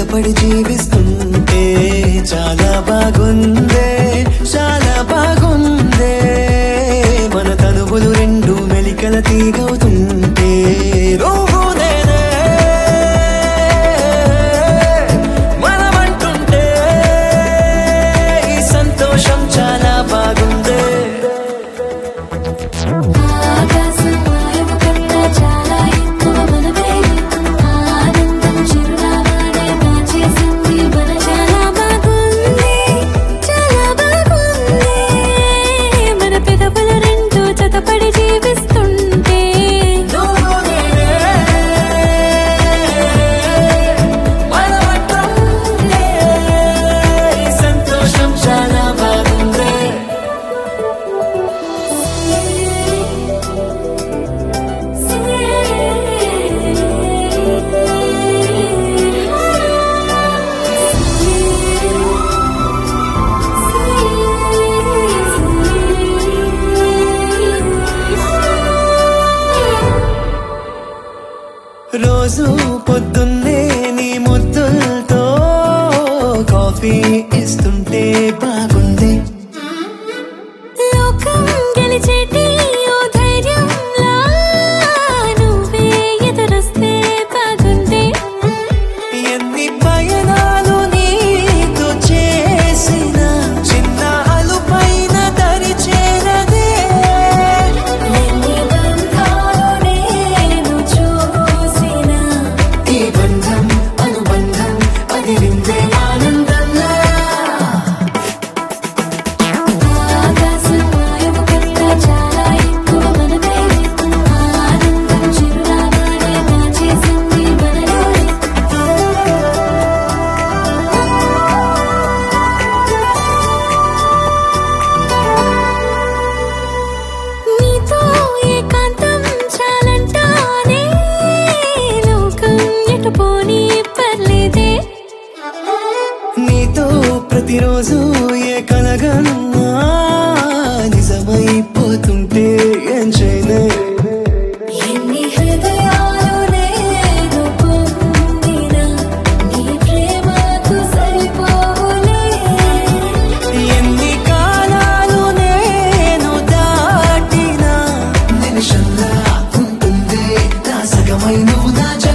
జతపడి జీవిస్తుంటే చాలా బాగుందే చాలా బాగుందే మన తనువులు రెండు మెలికల తీగవుతుంటే నువ్వు నేనే మనమంటుంటే ఈ సంతోషం చాలా బాగుందే ఆకాశం వాయువు కన్నా చాలా ఎక్కువ మనదే ఆనందం చిరునామానే మార్చేసింది మన చాలా బాగుంది చాలా బాగుంది మన పెదవులు రెండు జతపడి జీవిస్తుంటే నువ్వు నేనే మనమంటుంటే ఈ సంతోషం చాలా బాగుందే రోజు పొద్దున్నే నీ ముద్దులతో కాఫీ ఇస్తుంటే బాగుంది లోకం గెలిచేటి ఓ ధైర్యంలా నువ్వే ఎదురొస్తే బాగుంది ఎన్ని పయనాలు నీతో చేసిన చిన్న అలుపైన దరి చేరదే ఎన్ని బంధాలు నేను చూసిన ఈ బంధం అనుబంధం పదిలిందే ఆనందంలా ఆకాశం వాయువు కన్నా చాలా ఎక్కువ మనదే ఆనందం చిరునామానే మార్చేసింది మనలోనే నీతో ఏకాంతం చాలంటానే లోకం ఎటు పోనీ పర్లేదే నీతో ప్రతిరోజు ఏ కలగన్నా నిజమైపోతుంటే ఏం చేయలే ఎన్ని హృదయాలు నేను పొందినా నీ ప్రేమకు సరిపోలే ఎన్ని కాలాలు నేను దాటినా నిమిషంలా ఉంటుంది నా సగమై నువ్వు నా